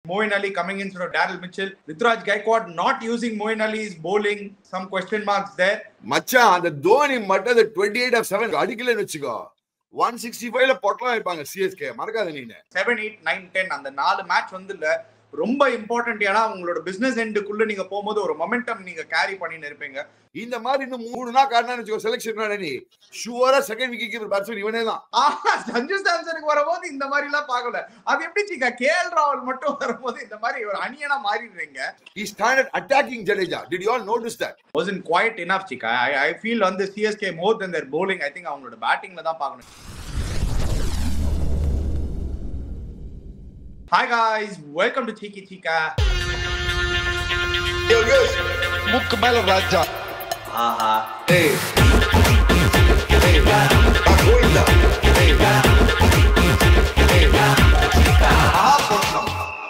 Moin Ali coming in instead of Daryl Mitchell. Rituraj Gaikwad not using Moin Ali's bowling. Some question marks there. மச்சான் அந்த தோனி மட்டும் அந்த twenty eight off seven அடிக்கலன்னு வச்சுக்கோ one sixty ஃபைவ்ல பொட்டலாம் இருப்பாங்க CSK மறக்காத நீங்க செவன் எயிட் நைன் டென் அந்த நாலு மேட்ச் வந்து இல்ல ரொம்ப இம்பார்ட்டன்ட் ஏன்னா உங்களோட பிசினஸ் எண்டுக்குள்ள நீங்க போகும்போது ஒரு மொமெண்டம் நீங்க கேரி பண்ணின்னு இருப்பீங்க இந்த மாதிரி இன்னும் மூணு நாள் காட்டினான்னு வச்சுக்கோ செலக்ஷன் நீ ஷுவரா செகண்ட் விக்கெட் கீப்பர் பேட்ஸ்மேன் இவனே தான் ஆஹா சஞ்சு சாம்சனுக்கு வரும்போது இந்த மாதிரி எல்லாம் பார்க்கல அது எப்படி சிக்கா கேஎல் ராவல் மட்டும் வரும்போது இந்த மாதிரி ஒரு அணியனா மாறிடுறீங்க he started attacking Jadeja. Did you all notice that? wasn't quite enough Chikka I I feel வந்து CSK more than their bowling I think அவங்களோட பேட்டிங்ல தான் பார்க்கணும் Hi guys, welcome to Chiki Chika. முக்கு மேல ராஜா ஆஹா Hey. Hey. Ah, Govinda. Hey. Hey. Ah, Potlam.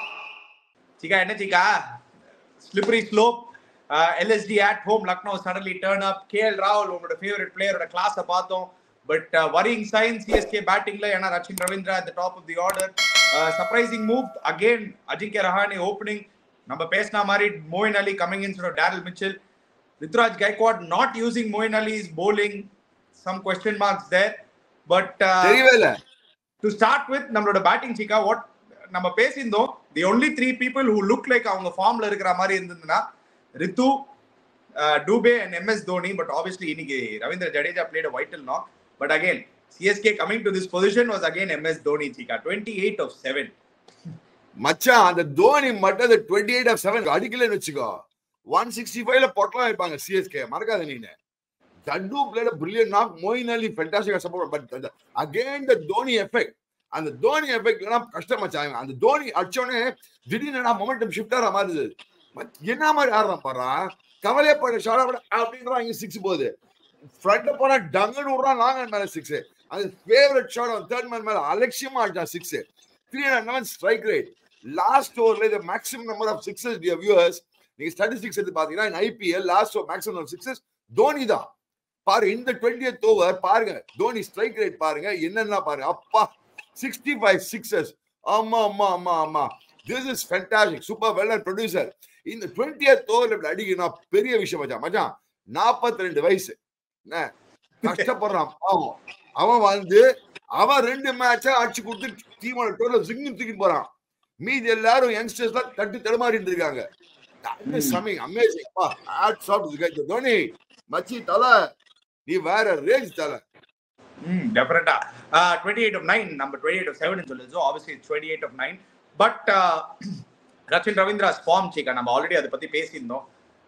Chikka என்ன Chikka slippery slope LSG at home Lucknow suddenly turn up KL ராகுல் உங்களோட ஃபேவரட் பிளேயரோட கிளாஸை பார்த்தோம் பட் வரிங் சைன் சிஎஸ்கே பேட்டிங்ல ஏன்னா Rachin Ravindra at top of the order surprising move again Ajinkya Rahane opening நம்ம பேசின மாதிரி Moeen Ali coming in Daryl Mitchell Ruturaj Gaikwad not using Moeen Ali's bowling some question marks there but தெரியவே இல்ல டு ஸ்டார்ட் வித் நம்மளோட பேட்டிங் சிக்கா வாட் நம்ம பேசியிருந்தோம் the only three people who look like அவங்க ஃபார்ம்ல இருக்கிற மாதிரி இருந்ததுன்னா Ritu Dube and MS Dhoni but obviously இன்னைக்கு Ravindra Jadeja played vital knock but again CSK coming to this position was again MS Dhoni Chikka twenty eight off seven மச்சான் அந்த தோனி மட்டும் அந்த டுவெண்ட்டி எயிட் ஆஃப் செவன் அடிக்கலன்னு வச்சுக்கோ ஒன் சிக்ஸ்டி ஃபைவ்ல பொட்டலாம் இருப்பாங்க சிஎஸ்கே மறக்காத நீங்க தட்டு played brilliant knock Moeen Ali fantastic support but again the Dhoni effect அந்த தோனி எஃபெக்ட் இல்லைனா கஷ்டம் மச்சான் அந்த தோனி அடிச்சோடனே திடீர்னு மொமெண்டம் ஷிஃப்ட் ஆகிற மாதிரி இருந்தது மத்- என்ன மாதிரி ஆடுறான் பாரு கவலையே போட ஷாடா போட அப்படின்றான் இங்க சிக்ஸ் போகுது ஃப்ரண்ட்ல போனா டங்குன்னு விடுறான் லாங் மேல சிக்ஸ் அது ஃபேவரட் ஷாட் அவன் தேர்ட் மேன் மேல அலட்சியமா ஆடிட்டான் six three hundred strike rate last ஓவர்ல இது maximum number of sixes dear viewers நீங்க ஸ்டாட்டிஸ்டிக்ஸ் எடுத்து பாத்தீங்கன்னா IPL last over maximum sixes Dhoni தான் பாரு இந்த டுவெண்ட்டி ஓவர் பாருங்க தோனி ஸ்ட்ரைக் ரேட் பாருங்க என்னென்ன பாருங்க அப்பா சிக்ஸ்டி ஃபைவ் சிக்ஸஸ் ஆமா ஆமா ஆமா ஆமா this is fantastic super well and producer இந்த டுவெண்ட்டி ஓவர் இப்படி அடிக்கணும் பெரிய விஷயம் மச்சான் மச்சான் நாற்பத்தி ரெண்டு வயசு என்ன கஷ்டப்படுறான் பாவம் அவன் வந்து அவன் ரெண்டு மேட்சா அடிச்சு கொடுத்து டீமோட டோர்ல ஜிங்கு தூக்கிட்டு போறான் மீதி எல்லாரும் யங்ஸ்டர்ஸ் தான் தட்டு தடுமாறிட்டு இருக்காங்க சமிங் அமேசிங் பா ஆட் சாப்பிட்டு தோனி மச்சி தலை நீ வேற ரேஞ்ச் தலை ம் டெஃபினட்டா டுவெண்ட்டி எயிட் ஆஃப் நைன் நம்ம டுவெண்ட்டி எயிட் ஆஃப் செவன் சொல்லுது so obviously twenty eight off nine but Rachin Ravindra's form Chikka நம்ம ஆல்ரெடி அதை பத்தி பேசியிருந்தோம்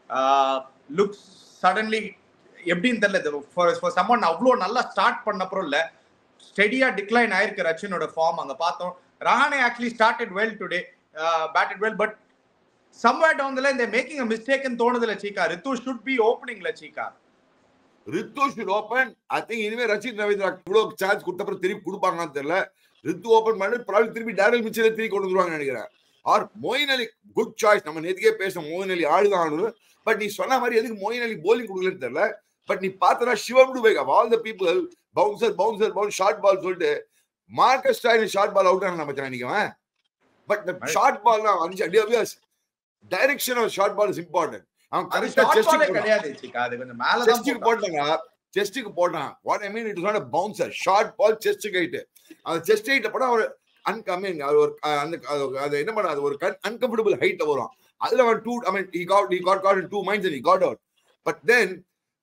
லுக்ஸ் சடன்லி எப்படின்னு தெரியல ஃபார் ஃபார் சம்மன் அவ்வளோ நல்லா ஸ்டார்ட் பண்ண அப்புறம் இல்லை ஸ்டெடியா டிக்ளைன் ஆயிருக்கு ரச்சினோட ஃபார்ம் அங்க பார்த்தோம் Rahane actually started well today batted well but somewhere டவுன்ல இந்த மேக்கிங் அ மிஸ்டேக்னு தோணுதுல சீக்கா ரித்து ஷுட் பி ஓப்பனிங்ல Chikka Ritu should open I think இனிமே ரச்சின் ரவீந்திரா இவ்வளவு சான்ஸ் கொடுத்த அப்புறம் திருப்பி கொடுப்பாங்கன்னு தெரியல ரித்து ஓபன் பண்ணி ப்ராப்ளம் திருப்பி டேரல் மிச்சரை திருப்பி கொண்டு வந்துருவாங்கன்னு நினைக்கிறேன் or Moeen Ali good choice நம்ம நேற்றுக்கே பேசணும் மோயின் அலி ஆடுதான் ஆடுது பட் நீ சொன்ன மாதிரி எதுக்கு மோயின் அலி போலிங் கொடுக்கலன்னு தெரியல பட் நீ பார்த்தனா Shivam to back all the people bouncer bouncer பவுன் ஷார்ட் பால் சொல்லிட்டு Marcus style short ball out ஆனா மச்சான் நினைக்கிறேன் பட் இந்த ஷார்ட் பால் தான் அஞ்சு அடியாவியாஸ் direction of short ball is important அவன் அது கரெக்டா short ball ஏ செஸ்ட் கிடையாது சீக்கா அது கொஞ்சம் மேல செஸ்டுக்கு தான் போட்டாங்க செஸ்டுக்கு போட்டான் what I mean it is not bouncer short ball chest height அந்த செஸ்ட் ஹைட்ல போனா ஒரு அன்கமிங் அது ஒரு அஹ், அந்த அது- அது என்ன பண்ண அது ஒரு அன்கம்ஃபர்டபுள் ஹைட்ல வரும் அதுல அவன் do I mean he got he got got in two minds and he got out but then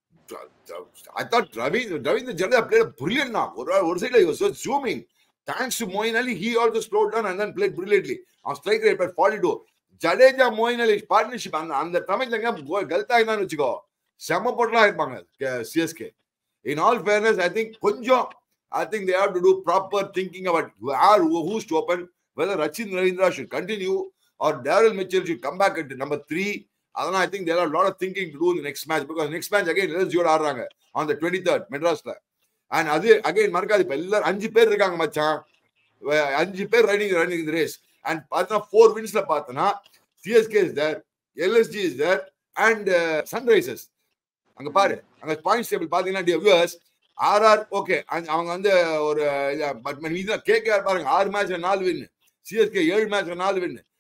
I thought Ravi, Ravindra Jadeja played a brilliant knock. ஒரு ஒரு சைடுல he was just zooming. Thanks to Moeen Ali, he also slowed down and then played brilliantly. On strike rate at 42. Jadeja Moeen Ali partnership அந்த அந்த தமிழ்லங்க கல்தா இருந்தான்னு வச்சுக்கோ செம போட்டலாம் இருப்பாங்க CSK in all fairness I think கொஞ்சம் I think they have to do proper thinking about or who's to open whether Rachin Ravindra should continue or Daryl Mitchell should come back at number three அதெல்லாம் I think there are lot of thinking to do next match because next match again எல்எஸ்ஜியோட ஆடுறாங்க on the twenty third மெட்ராஸ்ல and அது again மறக்காது இப்ப எல்லாரும் அஞ்சு பேர் இருக்காங்க மச்சான் வ- அஞ்சு பேர் ரன்னிங் ரன்னிங் இந்த ரேஸ் அண்ட் பார்த்தா ஃபோர் வின்ஸ்ல பார்த்தோன்னா CSK is there LSG is there and Sunrisers அங்க பாரு அங்க பாயிண்ட்ஸ் டேபிள் பாத்தீங்கன்னா வியூவர்ஸ் ஆர்ஆர் ஓகே அவங்க வந்து ஒரு பட் மீதான் கேகேஆர் பாருங்க ஆறு மேட்ச்ல நாலு வின் சிஎஸ்கே ஏழு மேட்ச்ல நாலு வின்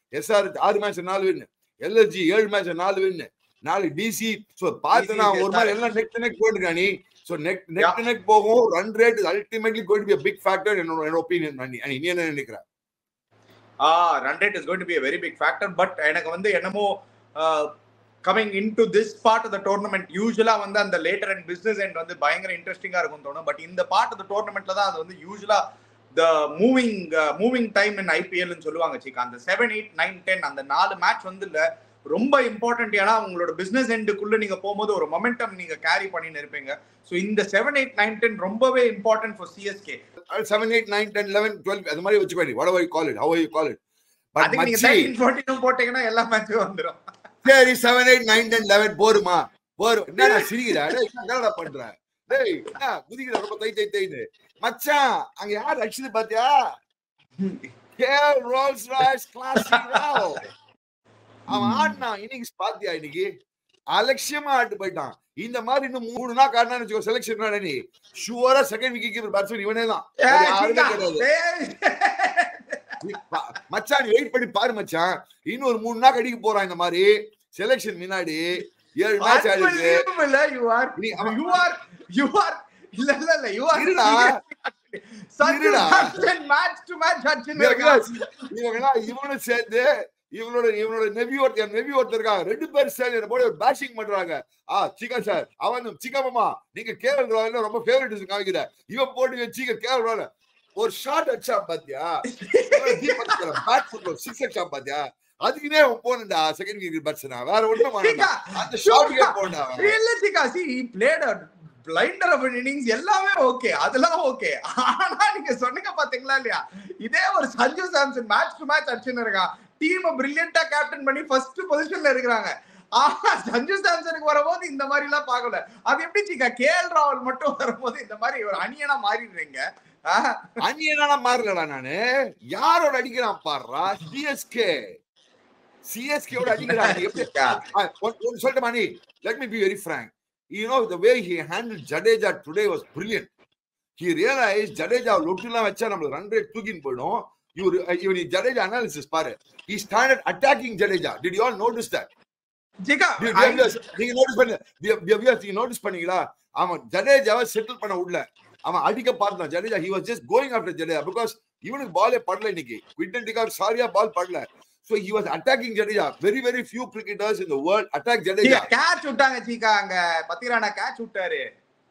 எஸ்ஆர் ஆறு மேட்ச் நாலு வின் எல்எஸ்ஜி ஏழு மேட்ச் நாலு வின் நாலு டிசி சோ பார்த்தனா DC, ஒரு மாதிரி எல்லாம் நெக் டு நெக் போயிட்டு நீ so neck neck to neck போகும் run rate ultimately going to be big factor என்னோட என்னோட ஒப்பீனியன் நீ நீ என்ன நினைக்கிற ah run rate is going to be a very big factor but எனக்கு வந்து என்னமோ coming in to this part of the tournament யூஸ்வலா வந்து அந்த லேட்டர் அண்ட் பிசினஸ் எண்ட் வந்து பயங்கர இன்ட்ரெஸ்டிங்கா இருக்கும் தோணும் பட் இந்த பார்ட் ஆஃப் த டோர்னமெண்ட்ல தான் அது வந்து யூஸ்வலா the moving moving time in ஐபிஎல்னு சொல்லுவாங்க சிக்கா அந்த செவன் எயிட் நைன் டென் அந்த நாலு மேட்ச் வந்து இல்ல ரொம்ப இம்பார்ட்டன்ட் ஏன்னா உங்களோட பிசினஸ் எண்டுக்குள்ள நீங்க போகும்போது ஒரு மொமெண்டம் நீங்க கேரி பண்ணின்னு இருப்பீங்க ஸோ இந்த செவன் எயிட் நைன் டென் ரொம்பவே important for CSK seven eight nine ten eleven twelve அது மாதிரி வச்சுக்கோடி வட why call it how you call it but அதுக்கு நீங்க மச்சி தேர்ட்டின் ஃபோர்டீனும் போட்டீங்கன்னா எல்லா மேட்சும் வந்துடும் சரி seven eight nine ten eleven போருமா போரும் என்னடா சிரிக்கிறா டேய் என்னடா பண்ற டேய் என்ன குதிக்கிற ரொம்ப தை தை தைன்னு மச்சான் அங்க யார் அடிச்சது பாத்தியா கேல் ரோல்ஸ் ராய்ஸ் கிளாசிக் ராவ் அவன் ஆடினான் இன்னிங்ஸ் பாத்தியா இன்னைக்கு அலட்சியமா ஆட்டு போயிட்டான் இந்த மாதிரி இன்னும் மூணு நாள் காட்டினான்னு வச்சுக்கோ செலக்ஷன் நீ ஷுவரா செகண்ட் விக்கெட் கீப்பர் பேட்ஸ்மேன் இவனே தான் வேற யாருமே கிடையாது நீ பா- மச்சான் நீ வெயிட் பண்ணி பாரு மச்சான் இன்னும் ஒரு மூணு நாள் அடிக்க போறான் இந்த மாதிரி செலக்ஷன் முன்னாடி ஏழு மேட்ச் ஆடிருக்கு நீ அவன் இருடா. இருடா. இவங்கெல்லாம் இவனும் சேர்ந்து இவனோட இவனோட நெவி ஒருத்தர் நெவி ஒருத்தர் இருக்காங்க ரெண்டு பேரும் சேர்ந்து போய் பேஷிங் பண்றாங்க ஆ சிக்கன் சார் அவன் சிக்கன் மாமா நீங்க கேரள் ராயல் ரொம்ப ஃபேவரட் காமிக்கிற இவன் போட்டு சிக்கன் கேரள் ராயல் ஒரு ஷாட் அடிச்சா பாத்தியா பேட் ஃபுட்பால் சிக்ஸ் அடிச்சா பாத்தியா அதுக்குனே அவன் போனடா செகண்ட் கிரிக்கெட் பேட்ஸ்னா வேற ஒண்ணும் பண்ணல அந்த ஷாட்டுக்கே போனடா அவன். பிளைண்டர் ஆஃப் இன்னிங்ஸ் எல்லாமே ஓகே அதெல்லாம் ஓகே ஆனா நீங்க சொன்னீங்க பாத்தீங்களா இல்லையா இதே ஒரு Sanju Samson match to match அடிச்சுன்னு இருக்கான் டீம் பிரில்லியண்டா கேப்டன் பண்ணி ஃபர்ஸ்ட் பொசிஷன்ல இருக்கிறாங்க ஆனா சஞ்சு சாம்சனுக்கு வரும்போது இந்த மாதிரி எல்லாம் பார்க்கல அது எப்படி சிக்கா கேஎல் ராவல் மட்டும் வரும்போது இந்த மாதிரி ஒரு அணியனா மாறிடுறீங்க ஆஹ், அந்நியனால மாறலடா நானு யாரோட அடிக்கிறான் பாடுறா சிஎஸ்கே சிஎஸ்கேவோட அடிக்கிறான் நீ எப்படி ஆ, ஒன்- ஒன்னு சொல்லட்டுமா நீ let me be very frank you know the way he handle Jadeja today was brilliant he realise Jadeja லொட்டுலாம் வச்சா நம்மளுக்கு ரன் ரேட் தூக்கின்னு போயிடும் இவர் இவன் ஜடேஜா அனாலிசிஸ் பாரு he started attacking Jadeja did you all notice that ஜிகா நீங்க நோட்டீஸ் பண்ணி நீங்க நோட்டீஸ் பண்ணீங்களா அவன் ஜடேஜாவை செட்டில் பண்ண உள்ள அவன் அடிக்க பார்த்தான் Jadeja he was just going after Jadeja because இவனுக்கு பாலே படல இன்னைக்கு குவிண்டன் டிகாக் சாரியா பால் படல so he was attacking Jadeja very very few cricketers in the world attack Jadeja catch விட்டாங்க சீக்கா அங்க பத்திரானா கேட்ச் விட்டாரு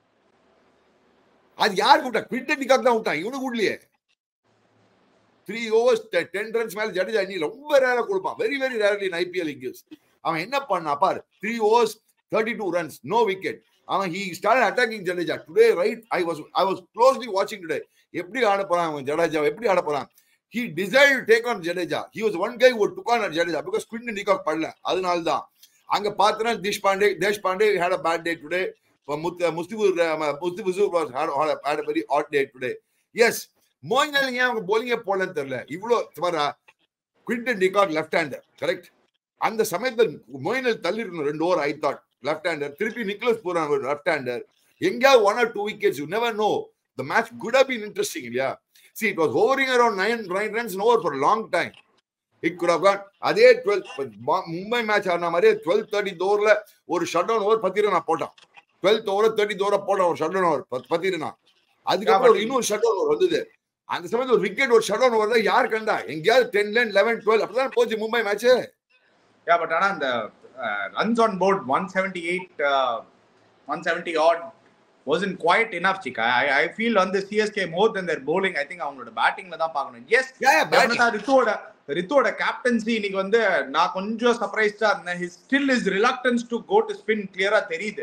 அது யாருக்கு விட்டா குவிண்டன் டிகாக் தான் விட்டான் இவனுக்கு விடலையே த்ரீ ஓவர்ஸ் டென் ரன்ஸ் மேல ஜடேஜா நீ ரொம்ப ரேரா கொடுப்பான் very very rarely in IPL Inglis அவன் என்ன பண்ணா பார் three overs thirty two runs no wicket அவன் he start attacking Jadeja today right I was I was closely வாட்சிங் டுடே எப்படி ஆட போறான் அவன் ஜடேஜா எப்படி ஆட போறான் he decide take on Jadeja he was one கை ஒரு took on Jadeja because Quinton de Kock படல அதனால தான் அங்க பார்த்தனா Deshpande Deshpande had a bad day today Mustafizur Mustafizur had a very odd day today yes Moeen Ali ஏன் அவங்க போலிங்கே போடலன்னு தெரியல இவ்வளோ சுமாரா Quinton de Kock left hander correct அந்த சமயத்தில் மோயினல் தள்ளி இருக்கணும் ரெண்டு over I thought left hander திருப்பி நிக்லஸ் போறான் ஒரு லெஃப்ட் ஹேண்டர் எங்கேயாவது one or two wickets you never know the match could have been interesting இல்லையா see it was hovering around nine nine runs over for long time it could have gone அதே twelve Mumbai match ஆடின மாதிரி twelve thirty ஓவர்ல ஒரு shut down over பத்திர நான் போட்டான் twelfth over thirty ஓவர போட்டான் ஒரு ஷட் டவுன் ஓவர் பத்திர நான் அதுக்கப்புறம் ஒரு இன்னொரு ஷட் டவுன் ஓவர் வந்தது அந்த சமயத்துல ஒரு விக்கெட் ஒரு ஷட் டவுன் ஓவர் யார் கண்டா எங்கேயாவது டென் லென் லெவன் டுவெல் அப்படிதான் போச்சு மும்பை மேட்ச் யா பட் ஆனா அந்த runs on board one seventy eight one seventy eight wasn't quite enough Chikka I I feel வந்து CSK more than their bowling I think அவங்களோட பேட்டிங்ல தான் பார்க்கணும் எஸ் ரித்துவோட ரித்துவோட கேப்டன்சி இன்னைக்கு வந்து நான் கொஞ்சம் சர்ப்ரைஸ்டா இருந்தேன் his still is reluctance to go to spin கிளியரா தெரியுது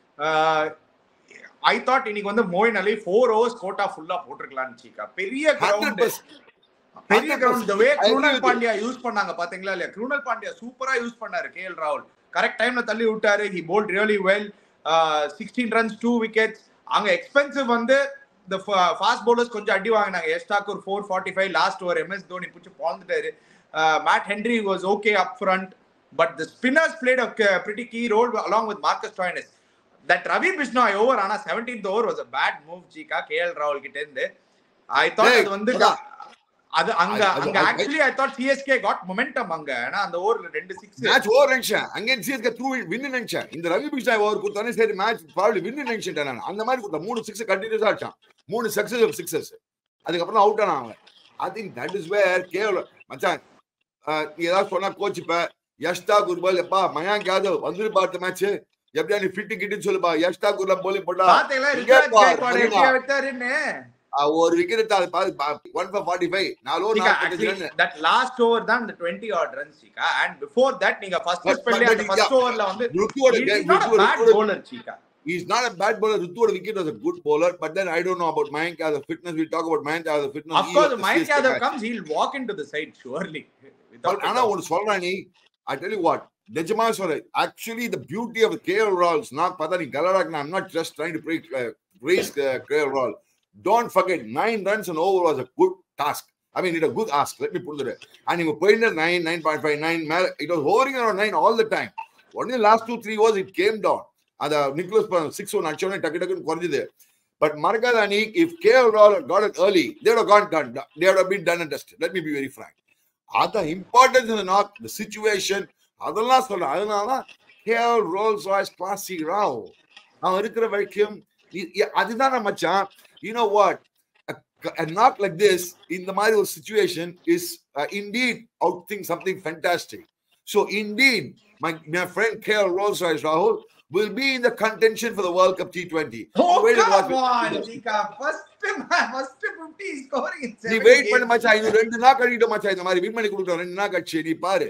ஐ தாட் இன்னைக்கு வந்து Moeen Ali four overs quota ஃபுல்லா போட்டிருக்கலாம்னு சீக்கா பெரிய கிரவுண்ட் பெரிய ground the way Krunal Pandya use பண்ணாங்க பாத்தீங்களா இல்லையா குருணல் பாண்டியா சூப்பரா யூஸ் பண்ணாரு கே எல் ராகுல் கரெக்ட் டைம்ல தள்ளி விட்டாரு he bowled really well sixteen runs two wickets அங்க எக்ஸ்பென்சிவ் வந்து இந்த ஃபாஸ்ட் பவுலர்ஸ் கொஞ்சம் அடி வாங்கினாங்க எஸ்டாக் ஒரு four forty five last over MS Dhoni பிடிச்சி பாழ்ந்துட்டாரு Matt Henry was okay up front but the spinners played pretty key role along with Marcus Stoinis that Ravi Bishnoi over ஆனா seventeenth over was a bad move ஜிகா K L ராகுல் கிட்ட இருந்து I thought அது வந்து அது அங்க அது- அது- அங்க அது- actually I thought CSK got momentum அங்க ஏன்னா அந்த ஓவர்ல ரெண்டு சிக்ஸ் மேட்ச் ஓவர் நினைச்சேன் அங்கே சிஎஸ்கே த்ரூ வின்னு நினைச்சேன் இந்த ரவி பிஷ்ணா ஓவர் கொடுத்தானே சரி மேட்ச் ப்ராப்ளி வின்னு நினைச்சிட்டேன் நான் அந்த மாதிரி கொடுத்தேன் மூணு சிக்ஸ் கண்டினியூஸா அடிச்சான் மூணு சக்சஸ் சிக்ஸஸ் அதுக்கப்புறம் அவுட் ஆனா அவன் I think that is where கேவல மச்சான் அஹ், நீ ஏதாவது சொன்னா கோச்சிப்ப யஷ்டா குர்பால் எப்பா மயாங்க் யாதவ் வந்துரு பார்த்த மேட்ச் எப்படியா நீ ஃபிட்டு கிட்டுன்னு சொல்லுப்பா யஷ்டா குர்லா போலிங் போட்டா பாத்தீங்களா இங்க ரிஷாத் பார், ஜெயக்வாட் மதினா. எப்படியா விட்டாருன்னு அஹ், ஒரு விக்கெட் அது பாரு ஒன் ஃபார் ஃபார்ட்டி ஃபைவ் நாலு over நாற்பத்தஞ்சு actually run. That last over தான் இந்த 20 odd run Cheeka and before that நீங்க ஃபர்ஸ்ட் But- ஸ்பெல்ல but அந்த yeah. ஃபர்ஸ்ட் ஓவர்ல வந்து ருத்துவோட he is game- not a ருத்துவோட- bad ருத்துவோட- bowler சீகா He's not a bad bowler. Rutu's wicket was a good bowler, but then I don't know about Mayank as a fitness. We talk about Mayank as a fitness. of He course was the Mike CSK Yadav guy. comes he'll walk into the side surely without But a ஆனா doubt. ஒன்னு சொல்றேன் நீ I tell you what, நிஜமா சொல்றேன் actually the beauty of KL Rahul's not பார்த்தா நீ கலராக் I'm not just trying to praise, uh, praise uh, KL Rahul. Don't forget nine runs and over was a good task. I mean, it a good ask. Let me put it. And he was playing at nine, nine point five, nine. It was hovering around nine all the time. Only the last two, three was it came down. அந்த நிக்லஸ் six one அடிச்சோடனே டக்கு டக்குன்னு குறைஞ்சது but மறக்காத அணி if KL Rahul got it early that got done that been done and dust let me be very frank அதான் importance இந்த not the situation அதெல்லாம் சொல்றேன் அதனால தான் KL Rolls Royce classy Rahul அவன் இருக்கிற வரைக்கும் இ- இ- அதுதான் நான் மச்சான் you know what not like this இந்த மாதிரி ஒரு situation is indeed out thing something fantastic so indeed my my friend KL Rolls Royce ராகுல் will be in the contention for the World Cup T20. Oh, Wait and come watch on, it. Chika. First, first 50 is scoring in நீ 70 wait பண்ண games. மச்சான் இன்னும் ரெண்டு நாள் கழிட்டு மச்சான் இந்த மாதிரி வின் பண்ணி கொடுக்குறோம் ரெண்டு நாள் கழிச்சு நீ பாரு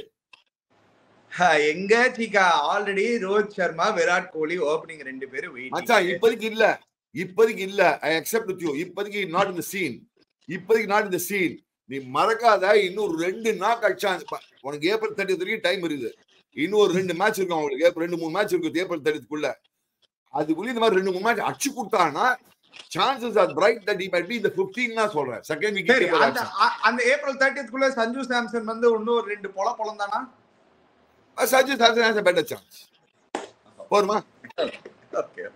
Ha, எங்க சீக்கா ஆல்ரெடி ரோஹித் சர்மா விராட் கோலி ஓபனிங் ரெண்டு பேரும் மச்சான் வெயிட் இப்போதைக்கு இல்ல இப்போதைக்கு இல்ல ஐ அக்செப்ட் வித் யூ இப்போதைக்கு நாட் இந்த சீன் இப்போதைக்கு நாட் இந்த சீன் நீ மறக்காத இன்னும் ரெண்டு நாள் கழிச்சா உனக்கு ஏப்ரல் தேர்ட்டி வரைக்கும் டைம் இருக்குது இன்னும் ஒரு ரெண்டு மேட்ச் இருக்கும் அவங்களுக்கு ஏப்ரல் ரெண்டு மூணு மேட்ச் இருக்கு ஏப்ரல் தேர்ட்டிக்குள்ள அதுக்குள்ள இந்த மாதிரி ரெண்டு மூணு மேட்ச் அடிச்சு கொடுத்தானா chances are bright that he might be in the 15 தான் சொல்றேன் செகண்ட் சரி அந்த விக்கெட் அ- அந்த ஏப்ரல் 30th குள்ள சஞ்சு சாம்சன் வந்து இன்னும் ஒரு ரெண்டு பொல பொலம் தானா Sajith Hasan has a better chance போருமா ஓகே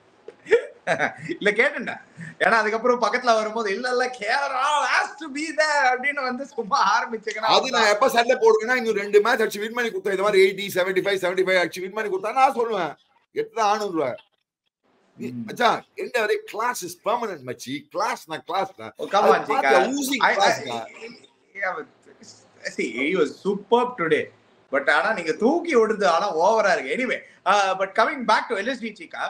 இல்ல கேட்டுட்டேன் ஏன்னா அதுக்கப்புறம் பக்கத்துல வரும்போது இல்ல இல்ல Kerala has to be there அப்படின்னு வந்து சும்மா அது ஆரம்பிச்சீங்கன்னா நான் எப்ப சண்டை போடுவேன்னா இன்னும் ரெண்டு மேட்ச் அடிச்சு வின் பண்ணி கொடுத்தா இந்த மாதிரி eighty seventy five seventy five அடிச்சு வின் பண்ணி கொடுத்தா நான் சொல்லுவேன் எட்டு ஆணுருவா ம். மச்சான் என்ன வரை கிளாஸ் இஸ் பெர்மனன்ட் மச்சி கிளாஸ் நான் கிளாஸ் தான் Oh, come on, அது Chika. பார்க்க oozing I, class I, தான். yeah, but see, he was superb today. But ஆனா நீங்க தூக்கி விடுறது ஆனா ஓவரா இருக்கு anyway but coming back to LSG Cheeka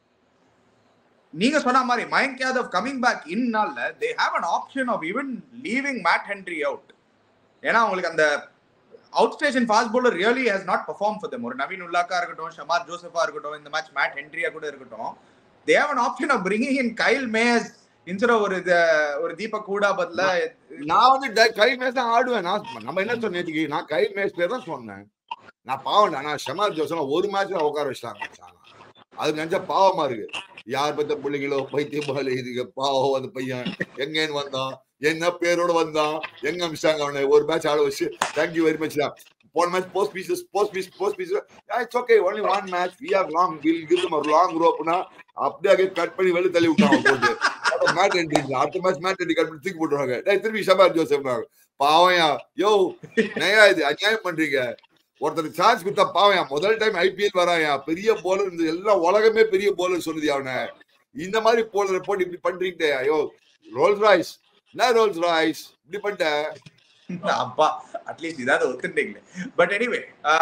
நீங்க சொன்ன மாதிரி மயங்க் யாதவ் கமிங் பேக் இன்னால they have an option of even leaving Matt Henry out ஏன்னா உங்களுக்கு அந்த out station fast bowler really has not perform for them ஒரு நவீன் உல்லாக்கா இருக்கட்டும் ஷமார் ஜோசஃபா இருக்கட்டும் இந்த மேட்ச் மேட் ஹென்ரியா கூட இருக்கட்டும் they have an option of bringing in Kyle Mayers instead ஒரு இது- ஒரு தீபக் கூடா பதிலா நான் வந்து ட- கை மேட்ச் தான் ஆடுவேன் நான் நம்ம என்ன சொன்னேன் நேத்துக்கு? நான் கை மேட்ச் பேர் தான் சொன்னேன் நான் பாவம்டா நான் ஷமார் ஜோசன் ஒரு மேட்ச்ல உட்கார வச்சிட்டாங்க மச்சான். அது நினைச்சா பாவமா இருக்கு யார் பத்த பிள்ளைங்களோ பைத்தியம் போல இதுக்கு பாவம் அந்த பையன் எங்கன்னு வந்தான் என்ன பேரோட வந்தான் எங்க அமிச்சாங்க அவனை ஒரு மேட்ச் ஆட வச்சு தேங்க்யூ வெரி மச் தான் போன match post pieces post piece post piece it's okay only one match we have long will give them ஒரு லாங் ரோப்னா அப்படியே கட் பண்ணி வெளிய தள்ளி விட்டாங்க போட்டு மேட் என்ட்ரி அடுத்த மேட்ச் மேட் என்ட்ரி கட் பண்ணி தூக்கி போட்டுருவாங்க டேய் திருப்பி ஷபார் ஜோசப் பாவம்யா யோ நயா இது அநியாயம் பண்றீங்க ஒருத்தருக்கு சான்ஸ் கொடுத்தா பாவம்யா முதல் டைம் ஐபிஎல் வராயா பெரிய போலர் இந்த எல்லாம் உலகமே பெரிய போலர் சொல்லுது அவனை இந்த மாதிரி போலர் போட்டு இப்படி பண்றீங்க ஐயோ ரோல்ஸ் ராய்ஸ் என்ன ரோல்ஸ் ராய்ஸ் இப்படி பண்ணிட்ட அப்பா அட்லீஸ்ட் இதாவது ஒத்துட்டீங்களே but anyway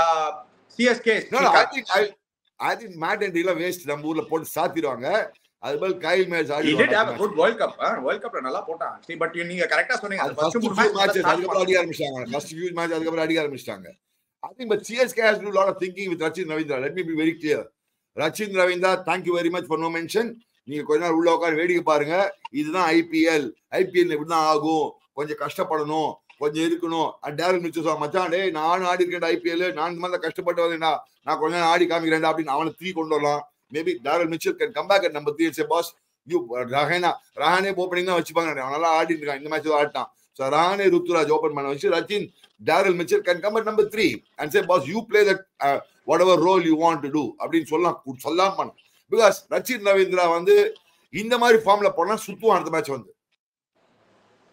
CSK No, no, I think I, I think Matt and Dilla waste நம்ம ஊர்ல போட்டு சாத்திடுவாங்க அது பதில் Kyle match he did have a ஆடி good world cup வேர்ல்ட் கப்ல நல்லா போட்டான் actually பட் நீங்க கரெக்டா சொன்னீங்க அது அந்த ஃபர்ஸ்ட் ஃபர்ஸ்ட் மூணு ஃபியூ மேட்ச் மேட்சஸ் அதுக்கப்புறம் அடிக்க ஆரம்பிச்சிட்டாங்க ஃபர்ஸ்ட் ஃபியூ மேட்ச் அதுக்கப்புறம் அடிக்க ஆரம்பிச்சிட்டாங்க I think but CSK has to lot of thinking with Rachin Ravindra let me be very clear Rachin Ravindra thank you very much for no mention நீங்க கொஞ்ச நாள் உள்ள உட்காந்து வேடிக்கை பாருங்க இதுதான் ஐபிஎல் ஐபிஎல் இப்படிதான் ஆகும் கொஞ்சம் கஷ்டப்படணும் கொஞ்சம் இருக்கணும் டேரல் மிச்சு சொல்ல மச்சான் டேய் நானும் ஆடி இருக்கேன் ஐபிஎல் நான் இந்த மாதிரி கஷ்டப்பட்டு வரேன்டா நான் கொஞ்ச நேரம் ஆடி காமிக்கிறேன்டா அப்படின்னு அவனை த்ரீ கொண்டு வரலாம் maybe Daryl Mitchell can come back number three say boss you Rahane Rahane opening தான் வச்சுப்பாங்க அவன் நல்லா ஆடிட்டு இருக்கான் இந்த மேட்ச் ஆடிட்டான் ஸோ ரஹானே ருத்துராஜ் ஓப்பன் பண்ண வச்சு Rachin Daryl Mitchell can come at number three and say boss you play that whatever role you want to do அப்படின்னு சொல்லலாம் கு- சொல்லாம பண்ண பிகாஸ் ரச்சின் ரவீந்திரா வந்து இந்த மாதிரி ஃபார்ம்ல போனா சுத்துவான் அடுத்த மேட்ச் வந்து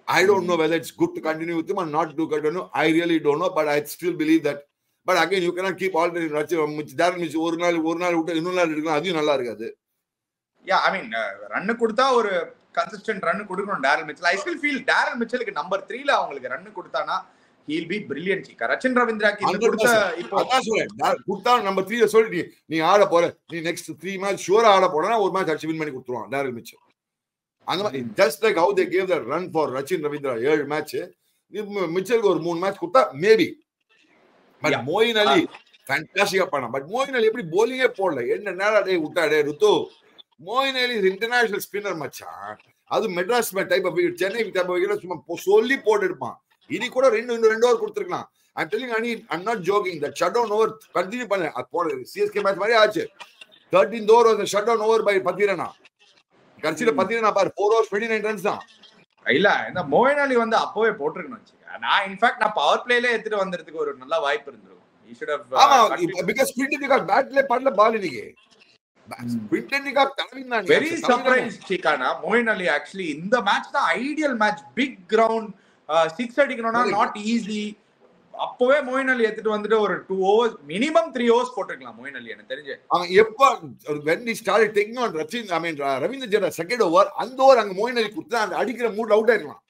I don't know whether it's good to continue with him or not to continue. I really don't know, but I still believe that. But again, you cannot keep alternating. Daryl Mitch ஒரு நாள் ஒரு நாள் விட்டு இன்னொரு நாள் எடுக்கலாம் அதையும் நல்லா இருக்காது யா ஐ மீன் ரன் கொடுத்தா ஒரு கன்சிஸ்டன்ட் ரன் கொடுக்கணும் Daryl Mitchell I still feel Daryl மிச்சலுக்கு நம்பர் த்ரீல அவங்களுக்கு ரன் கொடுத்தானா he'll be brilliant Cheeka Rachin ரவீந்திராக்கு இந்த கொடுத்த இப்போ அதான் சொல்றேன் நான் கொடுத்தா நம்ம த்ரீ சொல்லி நீ நீ ஆட போற நீ நெக்ஸ்ட் த்ரீ மேட்ச் ஷூரா ஆட போனா ஒரு மேட்ச் அடிச்சு வின் பண்ணி கொடுத்துருவான் டேரல் மிச்சல் அந்த மாதிரி just like how they gave the run for Rachin Ravindra ஏழு மேட்ச் மிச்சலுக்கு ஒரு மூணு மேட்ச் கொடுத்தா maybe but Yeah. Moeen Ali ஃபேண்டாஸ்டிக்கா பண்ணான் பட் மோயின் அலி எப்படி போலிங்கே போடல என்ன நேரம் டே விட்டா டே ருத்து மோயின் அலி இன்டர்நேஷனல் ஸ்பின்னர் மச்சான் அது Madras type of Chennai type of சும்மா பொ- சொல்லி போட்டு இருப்பான் இனி கூட ரெண்டு இன்னும் ரெண்டு ஓவர் கொடுத்துருக்கலாம் I'm telling any I'm not joking that shut down over continue பண்ண அது போட சிஎஸ்கே மேட்ச் மாதிரி ஆச்சு தேர்ட்டீன் ஓவர் வந்து shut down over by Pathirana கடைசியில பத்திரனா பாரு four over twenty nine runs தான் இல்ல இந்த மோயின் அலி வந்து அப்பவே போட்டிருக்கணும் வச்சுக்க நான் இன்ஃபேக்ட் நான் பவர் பிளேல எடுத்துட்டு வந்ததுக்கு ஒரு நல்ல வாய்ப்பு இருந்திருக்கும் He should have, uh, ஆமா continued. பிகாஸ் ஸ்பிரிட் நிகாக் பேட்ல பண்ணல பால் இன்னைக்கு ஸ்பிரிட் நிகாக் தலைவின் வெரி சர்ப்ரைஸ் சிக்கானா மோயின் அலி ஆக்சுவலி இந்த மேட்ச் தான் ideal match big ground six அடிக்கணும்னா Correct. நாட் ஈஸி அப்பவே மோயின் அலி எடுத்துட்டு வந்துட்டு ஒரு two overs minimum three overs போட்டிருக்கலாம் மோயின் அலி எனக்கு தெரிஞ்சு அவன் எப்ப when the start taking on Rachin I mean Ravindra Jadeja second over அந்த ஓவர் அங்க மோயின் அலி கொடுத்தா அந்த அடிக்கிற மூட்ல அவுட் ஆயிருக்கலாம்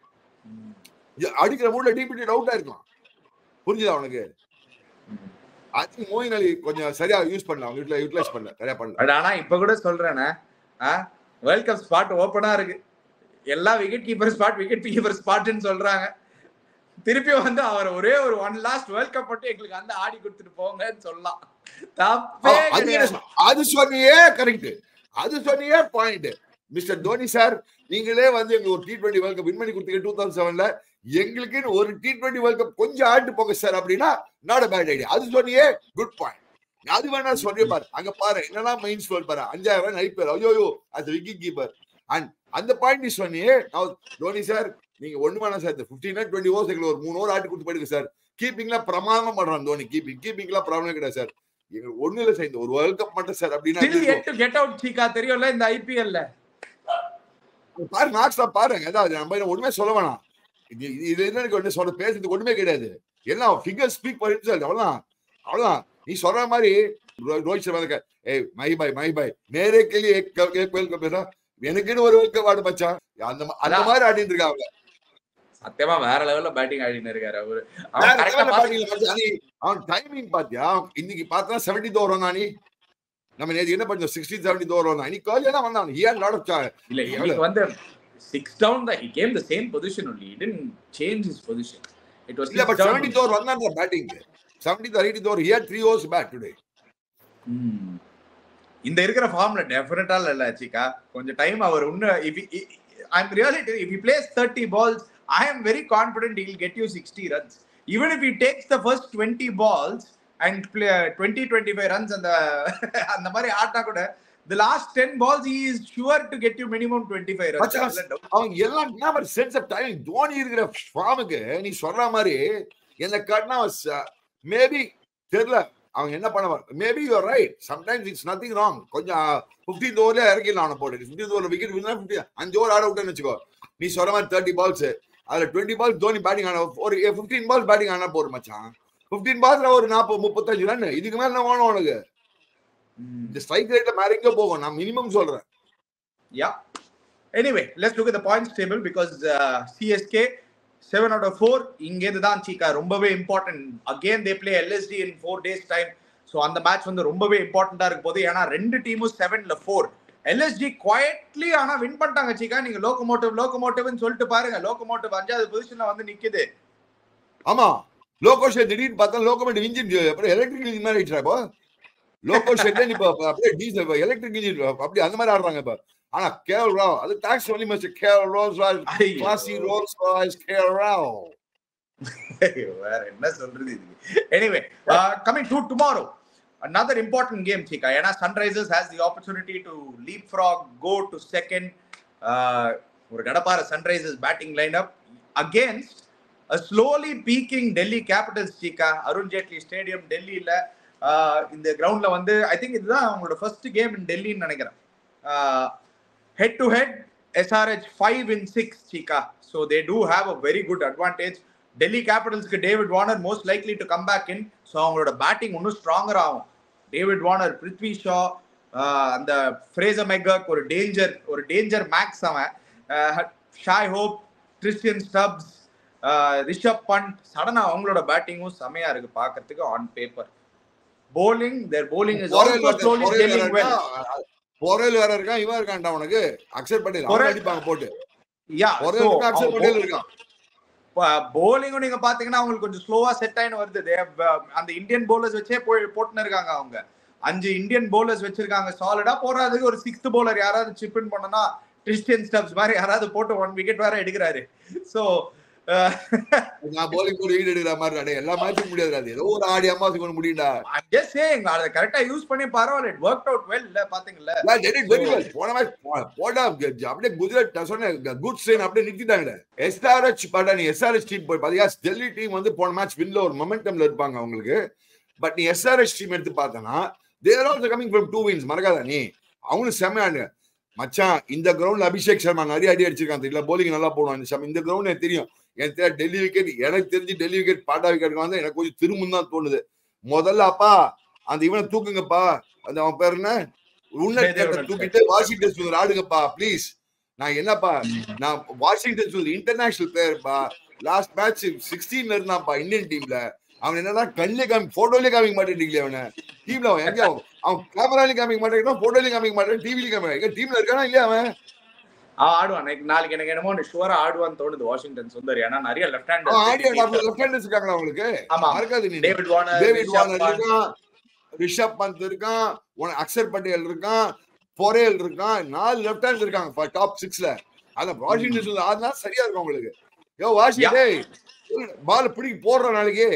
இ- அடிக்கிற மூட்ல டீபிட்டி அவுட் ஆயிருக்கலாம் புரிஞ்சுதா அவனுக்கு அது மோயின் அலி கொஞ்சம் சரியா யூஸ் பண்ணல அவங்க யூட்டில யூட்டிலைஸ் பண்ணல சரியா பண்ணல பட் ஆனா இப்ப கூட சொல்றேனே வேர்ல்ட் கப் ஸ்பாட் ஓப்பனா இருக்கு எல்லா wicket keeper spot wicket keeper ஸ்பாட்னு சொல்றாங்க திருப்பி வந்து அவர் ஒரே ஒரு ஒன் லாஸ்ட் வேர்ல்ட் கப் மட்டும் எங்களுக்கு வந்து ஆடி கொடுத்துட்டு போங்கன்னு சொல்லலாம் தப்பே அது என்ன கிடையாது. சொ- அது சொன்னியே கரெக்ட் அது சொன்னியே பாயிண்ட் மிஸ்டர் தோனி சார் நீங்களே வந்து எங்க ஒரு T twenty world cup win பண்ணி கொடுத்தீங்க டூ தௌசண்ட் செவன்ல எங்களுக்குன்னு ஒரு டி டுவெண்ட்டி வேர்ல்ட் கப் கொஞ்சம் ஆட்டு போங்க சார் அப்படின்னா நாட் பேட் ஐடியா அது சொன்னியே குட் பாயிண்ட் அது வேணா சொல்லி பாரு அங்க பாரு என்னெல்லாம் மெயின் ஸ்கோர் பாரு அஞ்சாயிரம் ரன் ஐபிஎல் ஐயோ அது விக்கெட் கீப்பர் அண்ட் அந்த பாயிண்ட் நீ சொன்னியே நான் தோனி சார் நீங்க ஒண்ணு வேணாம் சார் பிப்டீன் டுவெண்ட்டி ஓவர்ஸ் எங்களுக்கு ஒரு மூணு ஓவர் ஆட்டு கொடுத்து போயிடுங்க சார் கீப்பிங்ல பிரமாதம் பண்றான் தோனி கீப்பிங் கீப்பிங்லாம் ப்ராப்ளம் கிடையாது சார் எங்களுக்கு ஒண்ணு இல்ல சார் இந்த ஒரு வேர்ல்ட் கப் மட்டும் சார் அப்படின்னா Still எப்படி yet to get out Cheeka தெரியும்ல இந்த ஐபிஎல்ல இருக்கும்? பாரு நாக்ஸ் தான் பாருங்க ஏதாவது நம்ம என்ன ஒண்ணுமே சொல்ல வேணாம் இது இது- இது என்ன எனக்கு ஒண்ணு சொல்ல பேசுறதுக்கு ஒண்ணுமே கிடையாது எல்லாம் ஃபிகர் ஸ்பீக் பண்ணிட்டு சார் அவ்வளவுதான் அவ்வளவுதான் நீ சொல்ற மாதிரி ரோ- ரோஹித் சர்மா இருக்க ஏய் மை பாய் மை பாய் மேரே கேலி வேர்ல்ட் கப் எனக்குன்னு ஒரு வேர்ல்ட் கப் ஆடு மச்சான் அந்த மா- அந்த அதான். மாதிரி ஆடிட்டு இருக்காங்க சத்தியமா வேற லெவல்ல பேட்டிங் ஆடின்னு இருக்காரு அவரு வேற அவன் கரெக்டா level ல பாத்தீங்களா மச்சான்? நீ அவன் டைமிங் பாத்தியா இன்னைக்கு பார்த்தா செவன்டி தோர் வந்தான் நீ நம்ம நேத்து என்ன பண்ணோம் சிக்ஸ்டி செவன்டி தோர் வந்தான் இன்னைக்கு காலியா தான் வந்தான் ஹி ஹேட் லாட் ஆஃப் இல்ல இன்னைக்கு வந்து சிக்ஸ் டவுன் தான் he came the same position only he didn't change his position it was இல்ல six பட் down செவன்டி தோர் வந்தான் பேட்டிங் செவன்டி தோர் எயிட்டி தோர் he had three overs bat today ம். இந்த இருக்கிற ஃபார்ம்ல டெஃபினட்டா இல்ல சிக்கா கொஞ்சம் டைம் அவர் இன்னும் if he- I am really if he plays 30 balls i am very confident he will get you 60 runs even if he takes the first 20 balls and play 20 25 runs அந்த அந்த மாதிரி ஆட்டா கூட the last 10 balls he is sure to get you minimum 25 runs மச்சான், அதுல doubt அவன் எல்லாம் என்ன மாதிரி சென்ஸ் ஆஃப் டைமிங் தோனி இருக்கிற ஃபார்முக்கு நீ சொல்ற மாதிரி என்ன காட்டினா மேபி தெரியல அவங்க என்ன பண்ணுவார் maybe you're right sometimes it's nothing wrong கொஞ்சம் ஃபிஃப்டீன் ஓவர்ல இறக்கிடலாம் அவனை போட்டு ஃபிஃப்டீன் ஓவர் விக்கெட் வின்னா ஃபிஃப்டி அஞ்சு ஓவர் ஆட விட்டேன்னு வச்சுக்கோ நீ சொல்ற மாதிரி தேர்ட்டி பால்ஸ் அதுல டுவெண்ட்டி பால்ஸ் தோனி பேட்டிங் ஆன ஒரு ஃபிஃப்டீன் பால்ஸ் பேட்டிங் ஆனா போதும் மச்சான் ஃபிஃப்டீன் பால்ஸ்ல ஒரு நாற்பது முப்பத்தஞ்சு ரன் இதுக்கு மேல என்ன வேணும் உனக்கு ம். இந்த ஸ்ட்ரைக் ரேட்ல மேல எங்க போகும் நான் மினிமம் சொல்றேன் Yeah. Anyway, let's look at the points table because uh, CSK seven out of four. இங்கேருந்து தான் சீக்கா ரொம்பவே important again they play LSG in four days time so அந்த மேட்ச் வந்து ரொம்பவே இம்பார்ட்டண்டா இருக்க போது ஏன்னா ரெண்டு டீமும் செவன்ல ஃபோர் எல்எஸ்டி குவாய்ட்லி ஆனா வின் பண்ணிட்டாங்க சீக்கா நீங்க லோகமோட்டிவ் லோகமோட்டிவ்னு சொல்லிட்டு பாருங்க லோகமோட்டிவ் அஞ்சாவது பொசிஷன்ல வந்து நிக்குது ஆமா லோகோ ஷெட் திடீர்னு பார்த்தா லோகோமேட்டிவ் இன்ஜின் அப்புறம் எலக்ட்ரிக் இன்ஜின் மாதிரி ஆயிடுச்சா இப்போ லோகோ ஷெட் இப்போ அப்படியே டீசல் இப்போ எலக்ட்ரிக் இன்ஜின் அப்படி அந்த மாதிரி ஆடுறாங்க இப்போ ஆனா கேவல் ராவ் அது talks only mister KL Rolls Royce ஐயோ. Classy Rolls Royce KL Rahul வேற என்ன சொல்றது இதுக்கு anyway coming to tomorrow another important game chika ஏன்னா Sunrisers has the opportunity to leapfrog go to second uh, ஒரு கடப்பார Sunrisers batting lineup against a slowly peaking Delhi Capitals Cheeka Arun Jaitley stadium டெல்லியில இந்த கிரவுண்ட்ல வந்து ஐ திங்க் இதுதான் அவங்களோட ஃபர்ஸ்ட் கேம் இன் டெல்லின்னு நினைக்கிறேன் head to head SRH five in six Cheeka so they do have a very good advantage Delhi கேபிட்டல்ஸ்க்கு David Warner most likely to come back in so அவங்களோட பேட்டிங் இன்னும் ஸ்ட்ராங்கர் ஆகும் David Warner Prithvi Shaw ஆஹ் அந்த Fraser McGurk ஒரு danger ஒரு danger max அவன் ஆஹ் Shai Hope Tristan Stubbs Rishabh Pant சடனா அவங்களோட பேட்டிங்கும் செமையா இருக்கு பார்க்கிறதுக்கு on paper bowling their bowling is Porel also வேற- slowly பொரேல் வேற scaling well இருக்கான். பொரேல் வேற இருக்கான் இவன் இருக்கான்டா உனக்கு அக்ஷர் பட்டேல் அவன் பொரேல் அடிப்பாங்க போட்டு yeah பொரேல் so இருக்கான் அக்ஷர் அவங்க பட்டேல் இருக்கான் போலிங்கும் நீங்க பாத்தீங்கன்னா அவங்களுக்கு கொஞ்சம் ஸ்லோவா செட் ஆயின்னு வருது They have, uh, அந்த இந்தியன் bowlers வச்சே போய் போட்டுன்னு இருக்காங்க அவங்க அஞ்சு இந்தியன் bowlers வச்சிருக்காங்க சாலிடா போறாதுக்கு ஒரு சிக்ஸ்த் bowler யாராவது சிப் இன் பண்ணனா கிறிஸ்டியன் ஸ்டப்ஸ் மாதிரி யாராவது போட்டு ஒன் விக்கெட் வேற எடுக்கிறாரு சோ நான் போலிங் போட்டு வீடு எடுக்கிற மாதிரி அடே எல்லா மேட்சும் முடியாது அது ஏதோ ஒரு ஆடி அம்மாசுக்கு ஒன்று முடியும்டா I'm just saying அதை கரெக்டா யூஸ் பண்ணி பரவாயில்ல இட் ஒர்க் அவுட் வெல் இல்ல பாத்தீங்களா Yeah, they did very well. போன match போ- போடா க- அப்படியே குஜராத் நான் சொன்னேன் குட் ஸ்ட்ரெயின் அப்படியே நிறுத்திட்டாங்க எஸ்ஆர்ஹெச் பட் நீ எஸ்ஆர்ஹெச் டீம் போய் பாத்தியா டெல்லி டீம் வந்து போன மேட்ச் வின்ல ஒரு மொமெண்டம்ல இருப்பாங்க அவங்களுக்கு பட் நீ எஸ்ஆர்ஹெச் டீம் எடுத்து பார்த்தனா they're also coming from two wins மறக்காத நீ அவங்களும் செம்மையானு மச்சான் இந்த கிரவுண்ட்ல அபிஷேக் சர்மா நிறைய அடி அடிச்சிருக்கான் தெரியல போலிங் நல்லா போடுவான் இந்த சம- இந்த கிரவுண்ட் எனக்கு தெரியும் எனக்கு தெரியாது டெல்லி விக்கெட் எனக்கு தெரிஞ்சு டெல்லி விக்கெட் பாட்டா விக்கெட் வந்து எனக்கு கொஞ்சம் திரும்பும் தான் தோணுது முதல்ல அப்பா அந்த இவனை தூக்குங்கப்பா அந்த அவன் பேர் என்ன உன்னை ஜெயதேவ் தூக்கிட்டு வாஷிங்டன் சுந்தர் ஆடுங்கப்பா ப்ளீஸ் நான் என்னப்பா நான் வாஷிங்டன் சுந்தர் இன்டர்நேஷனல் பிளேயர்ப்பா லாஸ்ட் மேட்ச் சிக்ஸ்டீன்ல இருந்தான்ப்பா இந்தியன் டீம்ல அவன் என்னன்னா கண்ணிலே காமி போட்டோலயே காமிக்க மாட்டேன்றீங்களே அவனை டீம்ல அவன் எங்க அவன் அவன் கேமராலையும் காமிக்க மாட்டேங்கிறான் போட்டோலயும் காமிக்க மாட்டேன் டிவிலையும் காமிக்க எங்க டீம்ல இருக்கானா இல்லையா அவன் அவன் ஆடுவான் நாளைக்கு- நாளைக்கு எனக்கு என்னமோ ஷுவரா ஆடுவான்னு தோணுது வாஷிங்டன் சுந்தர் ஏன்னா நிறைய லெஃப்ட் அவன் ஆடி ஹேண்ட் லெஃப்ட் ஹேண்டர்ஸ் இருக்காங்களா அவங்களுக்கு ஆமா மறக்காது நீ David Warner David Rishabh Warner Pant, இருக்கான் ரிஷப் பந்த் இருக்கான் உன அக்ஷர் பட்டேல் இருக்கான் பொரேல் இருக்கான் நாலு லெஃப்ட் ஹேண்ட் இருக்காங்க டாப் சிக்ஸ்ல அத வாஷிங்டன் சுந்தர் ஆடுனா சரியா இருக்கும் உங்களுக்கு யோ வாஷிங்டன் பால் பிடிக்கி போடுற நாளைக்கு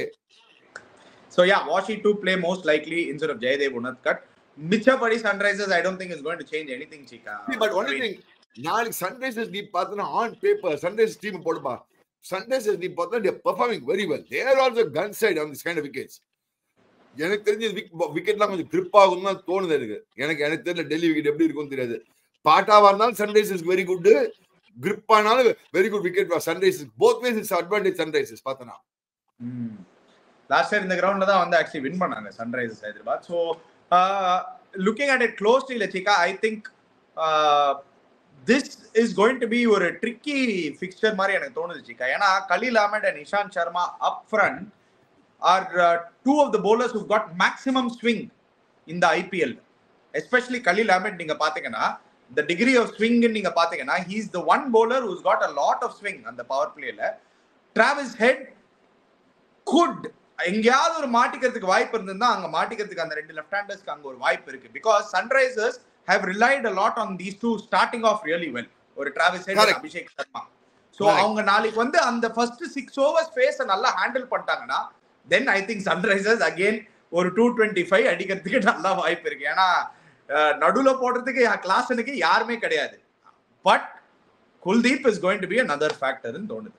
So yeah, Washi to play most likely instead of Jaydev Unadkat. Michapadi Sunrisers, I don't think is going to change anything, Chika. But I one mean, thing நாளைக்கு சன்ரைசர்ஸ் நீ பார்த்தனா ஆன் பேப்பர் சன்ரைசர்ஸ் டீம் போடுப்பா Sunrisers நீ பார்த்தா they are performing very well they are also gun side on this kind of wickets எனக்கு தெரிஞ்ச விக்கெட்லாம் கொஞ்சம் grip ஆகும் தான் தோணுது எனக்கு எனக்கு எனக்கு தெரியல டெல்லி விக்கெட் எப்படி இருக்கும்னு தெரியாது பாட்டாவா இருந்தாலும் சன்ரைசர்ஸ் வெரி குட் கிரிப் ஆனாலும் very good wicket Sunrisers both ways it's advantage Sunrisers பார்த்தனா hmm. லாஸ்ட் இயர் இந்த கிரவுண்ட்ல தான் வந்து ஆக்சுவலி வின் பண்ணாங்க Sunrisers Hyderabad so looking at it closely லச்சிகா I think this is going to be ஒரு tricky fixture மாதிரி எனக்கு தோணுது சிக்கா ஏன்னா Khaleel Ahmed and Ishant Sharma up front are two of the bowlers who've got maximum swing இந்த ஐபிஎல் எஸ்பெஷலி கலீல் அஹமட் நீங்க பாத்தீங்கன்னா the degree of swing நீங்க பாத்தீங்கன்னா he is the one bowler who's got a lot of swing அந்த பவர் பிளேல டிராவிஸ் ஹெட் குட் எங்கேயாவது ஒரு மாட்டிக்கிறதுக்கு வாய்ப்பு இருந்திருந்தா அங்க மாட்டிக்கிறதுக்கு அந்த ரெண்டு லெஃப்ட் ஹேண்டர்ஸ்க்கு அங்க ஒரு வாய்ப்பு இருக்கு because Sunrisers have relied a lot on these two starting off really well ஒரு Travis Head Correct. Abhishek Sharma so Correct. அவங்க நாளைக்கு வந்து அந்த ஃபர்ஸ்ட் சிக்ஸ் ஓவர்ஸ் ஃபேஸ நல்லா ஹேண்டில் பண்ணிட்டாங்கன்னா then I think Sunrisers again ஒரு டூ டுவெண்ட்டி ஃபைவ் அடிக்கிறதுக்கு நல்லா வாய்ப்பு இருக்கு ஏன்னா அஹ், நடுவுல போடுறதுக்கு கிளாஸனுக்கு யாருமே கிடையாது but Kuldeep is going to be another ஃபேக்டர்னு தோணுது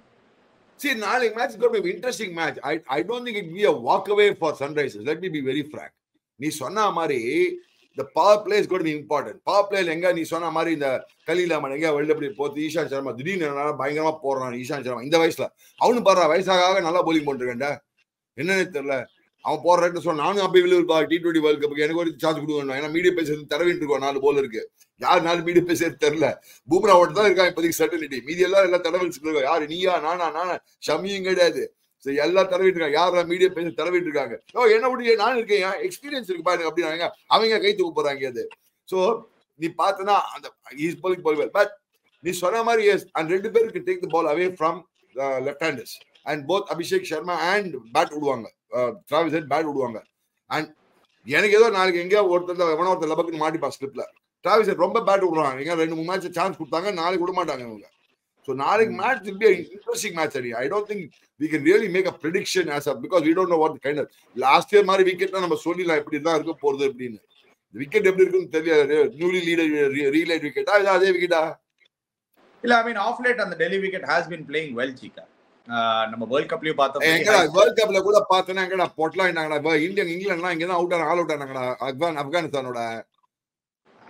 See, நாளைக்கு match is going to be interesting match. I, I don't think it will be a walk away for Sunrisers. Let me be very frank. நீ சொன்ன மாதிரி the power play is going to be important. Power play எங்க நீ சொன்ன மாதிரி இந்த கலீல் அமன் எங்க வெளில இப்படி போத்து ஈஷாந்த் சர்மா திடீர்னு என்னன்னா பயங்கரமா போடுறான் ஈஷாந்த் சர்மா இந்த வயசுல அவனு பாடுறா வயசாக ஆக நல்லா bowling பண்ணிருக்கேன்டா என்னன்னு தெரியல அவன் போடுறேன்னு சொன்ன நானும் அப்படி வெளியூர் பா டி டுவெண்ட்டி வேர்ல்ட் கப்புக்கு எனக்கு ஒரு சான்ஸ் கொடுக்கணும் ஏன்னா மீடியா பேசுறது தரவிட்டு இருக்கோம் நாலு போல இருக்கு யார் நாலு மீடியா பேசுறது தெரியல பூம்ராவோட தான் இருக்கான் இப்போதைக்கு சர்டனிட்டி மீதி எல்லாம் எல்லாம் தடவல்ஸ் இருக்கோம் யாரு நீயா நானா நானா ஷமியும் கிடையாது So, எல்லா தடவிட்டு இருக்காங்க யார் மீடியா பேச தடவிட்டு இருக்காங்க ஓ என்ன விட்டு நான் இருக்கேன் எக்ஸ்பீரியன்ஸ் இருக்கு பாருங்க அப்படின்னாங்க அவங்க கை தூக்க போறாங்க அது சோ நீ பார்த்தனா அந்த is bowling ball well but நீ சொன்ன மாதிரி எஸ் அண்ட் ரெண்டு பேருக்கு take the ball away from left handers and both Abhishek Sharma and bat விடுவாங்க டிராவிஸ் ஹெட் பேட் விடுவாங்க அண்ட் எனக்கு ஏதோ நாளைக்கு எங்கேயோ ஒருத்தர் எவனோ ஒருத்தர் லபக்குன்னு மாட்டிப்பா ஸ்லிப்ல டிராவிஸ் ஹெட் ரொம்ப பேட் விடுறாங்க எங்க ரெண்டு மூணு மேட்ச் சான்ஸ் கொடுத்தாங்க நாளைக்கு விட மாட்டாங்க இவங்க ஸோ நாளைக்கு match will be an interesting match அடி I don't think we can really make a prediction as of because we don't know what kind of last year மாதிரி விக்கெட்னா நம்ம சொல்லிடலாம் இப்படி தான் இருக்க போறது அப்படின்னு விக்கெட் எப்படி இருக்குன்னு தெரியல நியூலி லீடர் ரீலைட் விக்கெட்டா இது அதே விக்கெட்டா இல்ல ஐ மீன் ஆஃப் லேட் அந்த Delhi wicket has been playing well சீக்கா நம்ம வேர்ல்ட் கப்லயும் எங்கடா பார்த்தோம் வேர்ல்ட் கப்ல கூட பார்த்தேன்னா எங்கடா பொட்டலாம் இந்தியா இங்கிலாந்துலாம் இங்க தான் அவுட் ஆன ஆல் அவுட் ஆனாங்கடா ஆப்கான் ஆப்கானிஸ்தானோட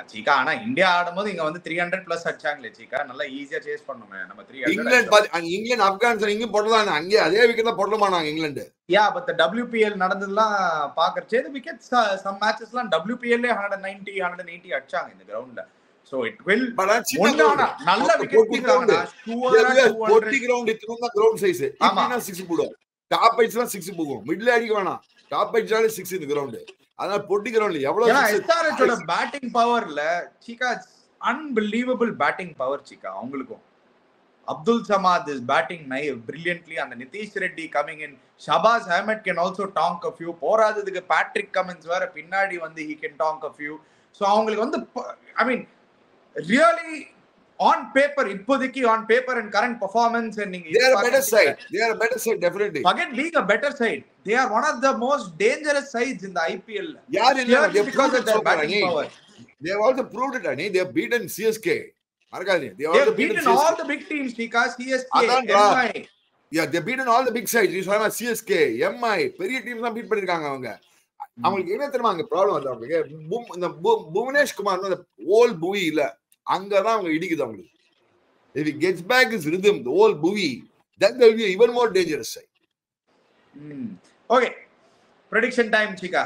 சீக்கா ஆனா இந்தியா ஆடும்போது இங்க வந்து த்ரீ ஹண்ட்ரட் பிளஸ் அடிச்சாங்களே சீக்கா நல்லா ஈஸியா சேஸ் பண்ணுமே நம்ம த்ரீ இங்கிலாந்து ஹண்ட்ரட் பாத்து- அங்க இங்கிலாந்து ஆப்கானிஸ்தான் இங்கேயும் போட்டதான் அங்கே அதே விக்கெட்ல போட்டமானாங்க இங்கிலாந்து யா பட் டபிள்யூபிஎல் நடந்ததுலாம் பாக்குறச்சே விக்கெட் சம் மேட்சஸ்லாம் டபிள்யூபிஎல்லே ஹண்ட்ரட் நைன்டி ஹண்ட்ரட் எயிட்டி அடிச்சாங்க இந்த கிரவுண்ட்ல சோ இட் வில் பட் ஆனா சின்ன ஒன்னு ground. நல்ல அப்ப விக்கெட் பொட்டி ground. கொடுத்தாங்கன்னா பொட்டி கிரவுண்ட் இத்தனை கிரவுண்ட் சைஸ் ஆமா. இப்படின்னா சிக்ஸ் போடும் டாப் எல்லாம் சிக்ஸ் போகும் மிடில் அடிக்க வேணாம் டாப் எட்ஜாலே சிக்ஸ் இந்த கிரவுண்ட் அதனால பொட்டி கிரவுண்ட் எவ்வளவு ஏன்னா six- எஸ்ஆர்எச்சோட பேட்டிங் பவர்ல சீக்கா அன்பிலீவபிள் பேட்டிங் பவர் சீக்கா அவங்களுக்கும் அப்துல் சமாத் இஸ் பேட்டிங் நை பிரில்லியன்ட்லி அந்த Nitish Reddy coming in Shahbaz Ahmed can also tonk a few போராததுக்கு பேட்ரிக் கமின்ஸ் வேற பின்னாடி வந்து he can tonk a few so அவங்களுக்கு வந்து I mean really on paper இப்போதைக்கு on paper and current performance நீங்க they are a better side they are a better side definitely Forget being a better side. They are one of the most dangerous sides in the IPL. யார் இல்ல Purely they have because proved of it their so far batting Ani. power. they have also proved it Ani. they have beaten CSK மறக்காதீங்க they have They also have beaten beaten CSK all the big teams because CSK, அதான்டா. MI. yeah they have beaten all the big sides you saw CSK MI பெரிய team தான் beat பண்ணிருக்காங்க அவங்க அவங்களுக்கு என்ன தெரியுமா அங்க ப்ராப்ளம் வந்து அவங்களுக்கு பும்- இந்த பு- புவனேஷ் குமார் அந்த ஓல் புவி இல்ல அங்கதான் அவங்க இடிக்குது அவங்களுக்கு if he gets back his rhythm the whole buvi then there will be even more dangerous side Hmm. Okay. Prediction time, Chika.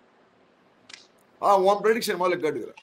ஆ உன் ப்ரெடிக்ஷன் முதல்ல கேட்டுக்கிறேன்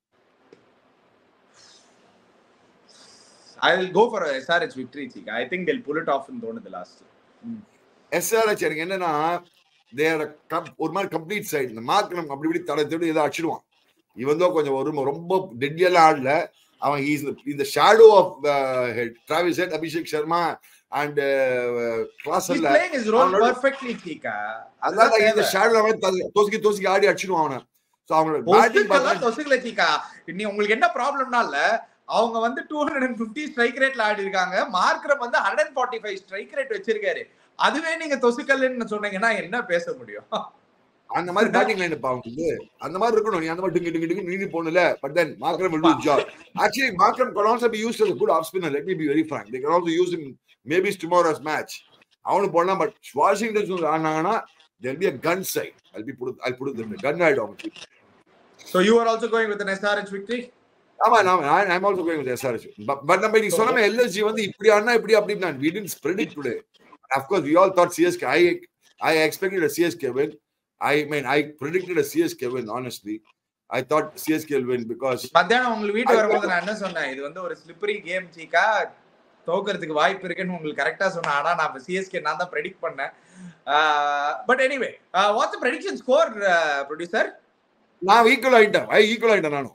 I will go for a SRH victory, Chika. I think they'll pull it off in the last. SRH எனக்கு என்னன்னா தேர் ஒரு மாதிரி complete side இந்த mark நம்ம அப்படி இப்படி தடை தேடி ஏதோ அடிச்சிடுவான் இவன் தான் கொஞ்சம் ஒரு ரொம்ப டெட்லியெல்லாம் ஆடல அவன் இஸ் இந்த shadow of Travis Head Abhishek Sharma and He's கிளாஸ்ல playing his role அவனோட- perfectly, Chika. அதான் இந்த தேவை. ஷேடோ அவன் த- தொசுக்கி தொசுக்கி ஆடி அடிச்சிடுவான் அவனை ஸோ அவனோட பேட்டிங் ஒத்துக்கெல்லாம் பார்த்தா தொசுக்கல, Chika. நீ உங்களுக்கு என்ன ப்ராப்ளம்னா இல்ல அவங்க வந்து two hundred and fifty strike ரேட்ல ஆடி இருக்காங்க மார்க்ரம் வந்து hundred and forty five strike rate வச்சிருக்காரு அதுவே நீங்க தொசுக்கல்னு சொன்னீங்கன்னா என்ன பேச முடியும் அந்த மாதிரி பேட்டிங் லைன் அவங்களுக்கு அந்த மாதிரி இருக்கணும் நீ அந்த மாதிரி டிங்கு டிங்கு டிங்கு நீ போனல but then Markram will do his job actually Markram can also be used as a good off spinner let me be very frank they can also use him maybe tomorrow's match அவனு போடலாம் but Washington ஆனாங்கன்னா there'll be a gun side I'll be put I'll put it there gun ஆயிடும் அவங்களுக்கு So you are also going with an SRH victory? ஆமா நான் I'm also going with SRS but நம்ம இன்னைக்கு சொன்ன எல்எஸ்ஜி வந்து இப்படி ஆனா இப்படி அப்படி நான் we didn't predict today of course we all thought CSK I I expected a CSK win I mean I predicted a CSK win honestly I thought CSK will win because மத்தியானம் உங்களுக்கு வீட்டு வரும்போது நான் என்ன சொன்னேன் இது வந்து ஒரு ஸ்லிப்பரி கேம் சீக்கா தோக்கறதுக்கு வாய்ப்பு இருக்குன்னு உங்களுக்கு கரெக்டா சொன்னேன் ஆனா நான் சிஎஸ்கே நான் தான் ப்ரெடிக்ட் பண்ணேன் but anyway what's prediction score producer நான் ஈக்குவல் ஆயிட்டேன் ஐ ஈக்குவல் ஆயிட்டேன் நானும்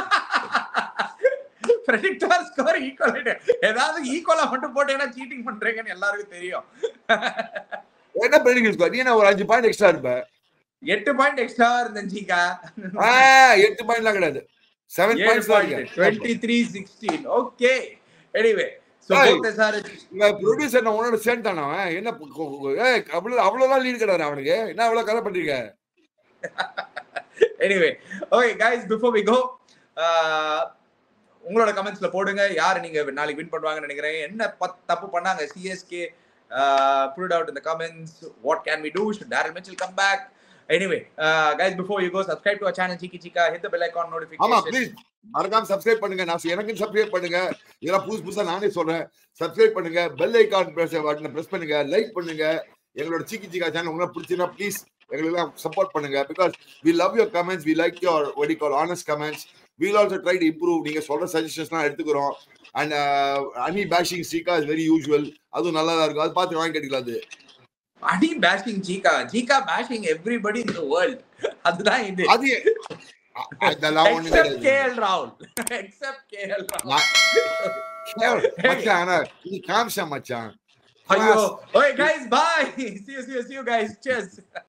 ப்ரெடிக்டர் ஸ்கோர் ஈக்குவல் ஏதாவது ஈக்குவலா மட்டும் போட்டீங்கன்னா சீட்டிங் பண்றீங்கன்னு எல்லாருக்கும் தெரியும் என்ன prediction score? நீ என்ன ஒரு அஞ்சு பாயிண்ட் எக்ஸ்ட்ரா இருப்ப எட்டு பாயிண்ட் எக்ஸ்ட்ரா இருந்தேன் சீக்கா ஆ, எட்டு பாயிண்ட்லாம் கிடையாது செவன் ஏழு points point twenty three sixteen okay anyway so Hey. Both SRH இந்த ப்ரொடியூசர் நான் உன்னோட சேர்ந்தானே அவன் என்ன பு- கு- கு- ஏய், அவ்வளவு அவ்வளவுதான் லீட் கிடையாது அவனுக்கு என்ன அவ்வளவு கதை பண்ணிருக்க anyway okay guys before we go உங்களோட கமெண்ட்ஸ்ல போடுங்க யார் நீங்க நாளைக்கு வின் பண்ணுவாங்கன்னு நினைக்கிறேன் என்ன பத் தப்பு பண்ணாங்க சிஎஸ்கே புட் அவுட் இந்த comments what can we do should Daryl Mitchell come back anyway guys before you go subscribe to channel சிக்கி சிக்கா ஹிட் த பெல் ஐகான் ஆமா நோட்டிஃபிகேஷன் ப்ளீஸ் மறக்காம சப்ஸ்கிரைப் பண்ணுங்க நான் எனக்கும் சப்ஸ்கிரைப் பண்ணுங்க இதெல்லாம் புதுசு புதுசா நானே சொல்றேன் சப்ஸ்கிரைப் பண்ணுங்க பெல் ஐகான் பட்டனை பிரஸ் பண்ணுங்க லைக் பண்ணுங்க எங்களோட சிக்கி சிக்கா சேனல் உங்களுக்கு பிடிச்சிருந்தா ப்ளீஸ் எங்களுக்கு சப்போர்ட் பண்ணுங்க because we love your comments we like your வெடி call honest comments we'll also try to improve நீங்க சொல்ற சஜஷன்ஸ்லாம் எடுத்துக்கிறோம் அண்ட் அனி பேஷிங் ஸ்ரீகா இஸ் வெரி யூஸ்வல் அதுவும் நல்லா தான் இருக்கும் அது பார்த்து வாங்கி கேட்டுக்கலாம் அது அடி பேஷிங் ஜீகா ஜீகா bashing everybody in the world அதுதான் இது அது அ- அதெல்லாம் ஒண்ணு எக்ஸெப்ட் கிடையாது கேஎல் ராகுல் எக்ஸெப்ட் கேஎல் ராகுல் நான் கேவலம். மச்சான் ஆனா நீ காமிச்சா மச்சான் ஐயோ okay guys bye see you see you see you guys cheers